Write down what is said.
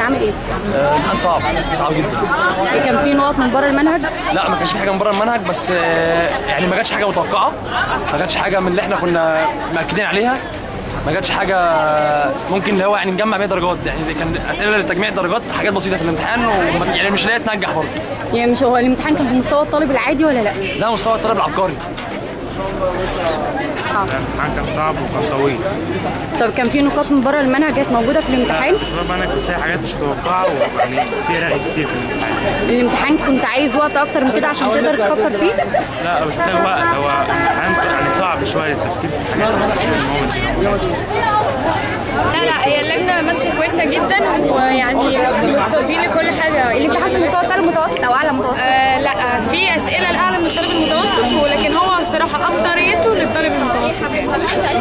عامل ايه؟ آه، امتحان صعب صعب جدا كان في نقط من بره المنهج لا ما كانش في حاجه من بره المنهج بس آه، يعني ما جاتش حاجه متوقعه ما جاتش حاجه من اللي احنا كنا مأكدين عليها ما جاتش حاجه ممكن اللي هو يعني نجمع بيها درجات يعني دي كان اسئله لتجميع درجات حاجات بسيطه في الامتحان وما- يعني مش اللي هي تنجح برضه يعني مش هو الامتحان كان بمستوى الطالب العادي ولا لا؟ ده مستوى الطالب العبقري الامتحان كان صعب وكان طويل طب كان في نقاط من بره المنهج كانت موجوده في الامتحان؟ مش بقى منهج بس هي حاجات مش متوقعه ويعني في رغي كتير في الامتحان الامتحان كنت عايز وقت اكتر من كده عشان تقدر تفكر فيه؟ لا مش محتاج وقت هو امتحان يعني صعب شويه التفكير في حاجات مش ان هو لا لا هي اللجنه ماشيه كويسه جدا ويعني متصدين لكل حاجه الامتحان في مستوى الطالب المتوسط او اعلى متوسط؟ آه لا في اسئله الاعلى من الطالب المتوسط ولكن هو صراحه اكتريته للطالب المتوسط